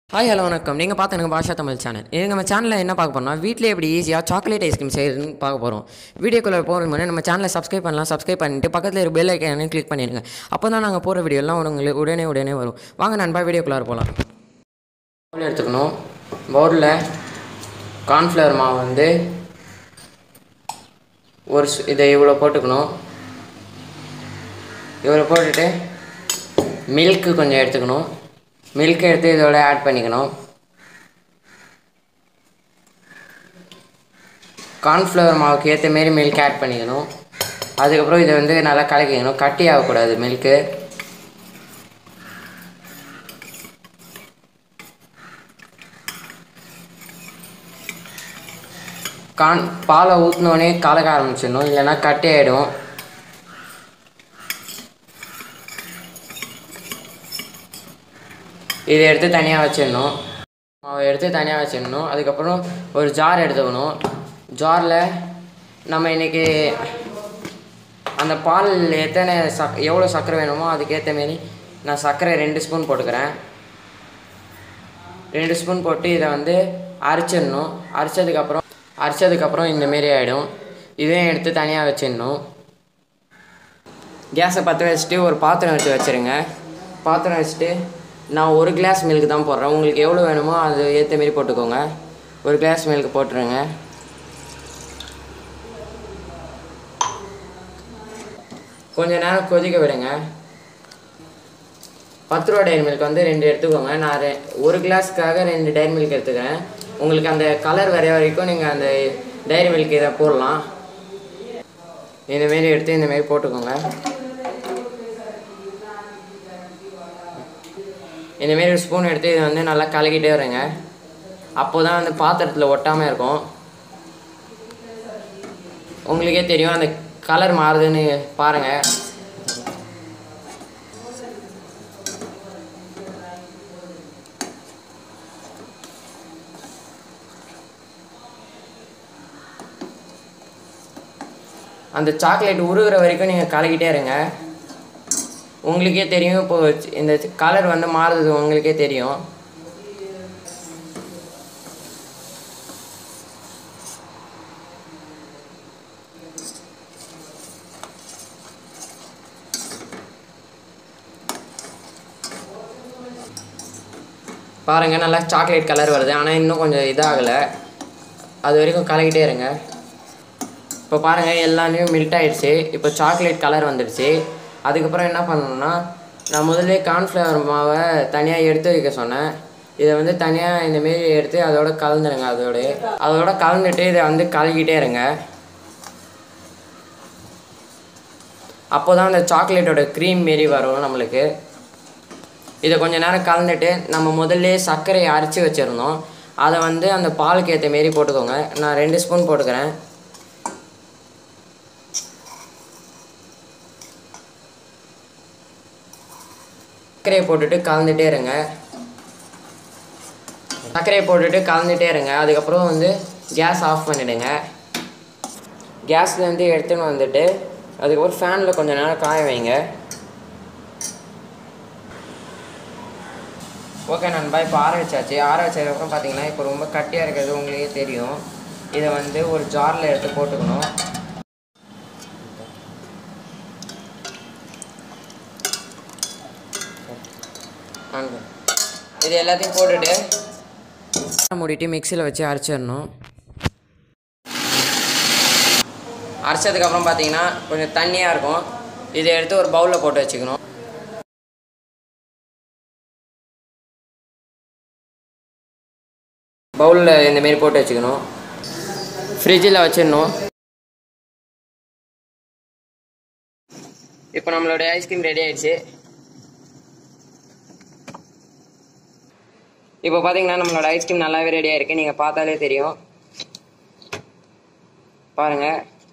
Hi hello வணக்கம் நீங்கள் பார்த்து எனக்கு பாஷா தமிழ் சேனல் இது நம்ம சேனலில் என்ன பார்க்க போறோம்னா வீட்டில் எப்படி ஈஸியாக சாக்லேட் ஐஸ்கிரீம் செய்யறதுன்னு பார்க்க போகிறோம் வீடியோக்குள்ளே போகிறது முன்னாடி நம்ம சேனலை சப்ஸ்கிரைப் பண்ணலாம் சப்ஸ்கிரைப் பண்ணிட்டு பக்கத்தில் இருக்க பெல் ஐக்கானே கிளிக் பண்ணிடுங்க அப்போ தான் நாங்கள் போகிற வீடியோலாம் உங்களுக்கு உடனே உடனே வரும் வாங்க நண்பா வீடியோக்குள்ளார போகலாம் பவுல் எடுத்துக்கணும் பவுலில் கார்ன்ஃப்ளவர் மாவு வந்து ஒரு ஸ்- இதை இவ்வளோ போட்டுக்கணும் இவ்வளோ போட்டுட்டு மில்க்கு கொஞ்சம் எடுத்துக்கணும் மில்க் எடுத்து இதோட ஆட் பண்ணிக்கணும் கார்ன்ஃப்ளவர் மாவுக்கு ஏற்ற மாரி மில்க் ஆட் பண்ணிக்கணும் அதுக்கப்புறம் இதை வந்து நல்லா கலக்கிக்கணும் கட்டி ஆகக்கூடாது மில்க்கு கான் பாலை ஊற்றினோடனே கலக்க ஆரம்பிச்சிடணும் இல்லைன்னா கட்டி ஆகிடும் இதை எடுத்து தனியாக வச்சிடணும் மாவை எடுத்து தனியாக வச்சிடணும் அதுக்கப்புறம் ஒரு ஜார் எடுத்துக்கணும் ஜாரில் நம்ம இன்றைக்கி அந்த பால் எத்தனை சக் எவ்வளோ சர்க்கரை வேணுமோ அதுக்கேற்ற மாரி நான் சர்க்கரை ரெண்டு ஸ்பூன் போட்டுக்கிறேன் ரெண்டு ஸ்பூன் போட்டு இதை வந்து அரைச்சிடணும் அரைச்சதுக்கப்புறம் அரைச்சதுக்கப்புறம் இந்தமாரி ஆகிடும் இதையும் எடுத்து தனியாக வச்சிடணும் கேஸை பற்ற வச்சுட்டு ஒரு பாத்திரம் எடுத்து வச்சுருங்க பாத்திரம் வச்சுட்டு நான் ஒரு கிளாஸ் மில்க் தான் போடுறேன் உங்களுக்கு எவ்வளோ வேணுமோ அது ஏற்ற மாரி போட்டுக்கோங்க ஒரு கிளாஸ் மில்க் போட்டுருங்க கொஞ்ச நேரம் கொதிக்க விடுங்க பத்து ரூபா டைரி மில்க் வந்து ரெண்டு எடுத்துக்கோங்க நான் ரெ ஒரு கிளாஸ்க்காக ரெண்டு டைரி மில்க் எடுத்துக்கிறேன் உங்களுக்கு அந்த கலர் வரைய வரைக்கும் நீங்கள் அந்த டைரி மில்க் இதை போடலாம் இந்தமாரி எடுத்து இந்தமாரி போட்டுக்கோங்க இந்தமாரி ஒரு ஸ்பூன் எடுத்து இதை வந்து நல்லா கலக்கிட்டே வருங்க அப்போ தான் அந்த பாத்திரத்தில் ஒட்டாமல் இருக்கும் உங்களுக்கே தெரியும் அந்த கலர் மாறுதுன்னு பாருங்கள் அந்த சாக்லேட் உருகுற வரைக்கும் நீங்கள் கலக்கிட்டே இருங்க உங்களுக்கே தெரியும் இப்போ இந்த கலர் வந்து மாறுது உங்களுக்கே தெரியும் பாருங்க நல்லா சாக்லேட் கலர் வருது ஆனால் இன்னும் கொஞ்சம் இதாகலை அது வரைக்கும் கலக்கிட்டே இருங்க இப்போ பாருங்கள் எல்லாமே மெல்ட் ஆயிடுச்சு இப்போ சாக்லேட் கலர் வந்துடுச்சு அதுக்கப்புறம் என்ன பண்ணணும்னா நான் முதல்ல கார்ன்ஃப்ளவர் மாவை தனியாக எடுத்து வைக்க சொன்னேன் இதை வந்து தனியாக இந்தமாரி எடுத்து அதோட கலந்துருங்க அதோட அதோட கலந்துட்டு இதை வந்து கலக்கிட்டே இருங்க அப்போ தான் அந்த சாக்லேட்டோட க்ரீம் மாரி வரும் நம்மளுக்கு இதை கொஞ்ச நேரம் கலந்துட்டு நம்ம முதல்ல சர்க்கரையை அரைச்சி வச்சுருந்தோம் அதை வந்து அந்த பாலுக்கு ஏற்ற மாரி போட்டுக்கோங்க நான் ரெண்டு ஸ்பூன் போட்டுக்கிறேன் சர்க்கரையை போட்டுட்டு கலந்துட்டே இருங்க சர்க்கரையை போட்டுட்டு கலந்துட்டே இருங்க அதுக்கப்புறம் வந்து கேஸ் ஆஃப் பண்ணிவிடுங்க கேஸ்லேருந்து எடுத்துன்னு வந்துட்டு அதுக்கப்புறம் ஃபேனில் கொஞ்ச நேரம் காய வைங்க ஓகே நண்பா இப்போ ஆற வச்சாச்சு ஆற வச்சதுக்கப்புறம் பார்த்தீங்கன்னா இப்போ ரொம்ப கட்டியாக இருக்கிறது உங்களுக்கே தெரியும் இதை வந்து ஒரு ஜாரில் எடுத்து போட்டுக்கணும் வாங்க. இது எல்லாத்தையும் போட்டுட்டு மூடிட்டு மிக்சியில் வச்சு அரைச்சிடணும் அரைச்சதுக்கப்புறம் பார்த்தீங்கன்னா கொஞ்சம் தண்ணியாக இருக்கும் இதை எடுத்து ஒரு பவுலில் போட்டு வச்சுக்கணும் பவுலில் இந்தமாரி போட்டு வச்சுக்கணும் ஃப்ரிட்ஜில் வச்சிடணும் இப்போ நம்மளுடைய ஐஸ்கிரீம் ரெடி ஆயிடுச்சு இப்போ பார்த்தீங்கன்னா நம்மளோட ஐஸ்கிரீம் நல்லாவே ரெடியாக இருக்குது நீங்கள் பார்த்தாலே தெரியும் பாருங்க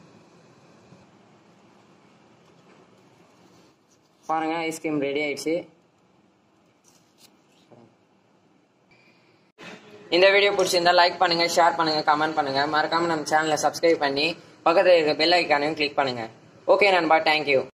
பாருங்க ஐஸ்கிரீம் ரெடி ஆயிடுச்சு இந்த வீடியோ பிடிச்சிருந்தா லைக் பண்ணுங்க ஷேர் பண்ணுங்க கமெண்ட் பண்ணுங்க மறக்காம நம்ம சேனலை சப்ஸ்கிரைப் பண்ணி பக்கத்தில் இருக்க பெல் ஐக்கானையும் கிளிக் பண்ணுங்க ஓகே நண்பா தேங்க்யூ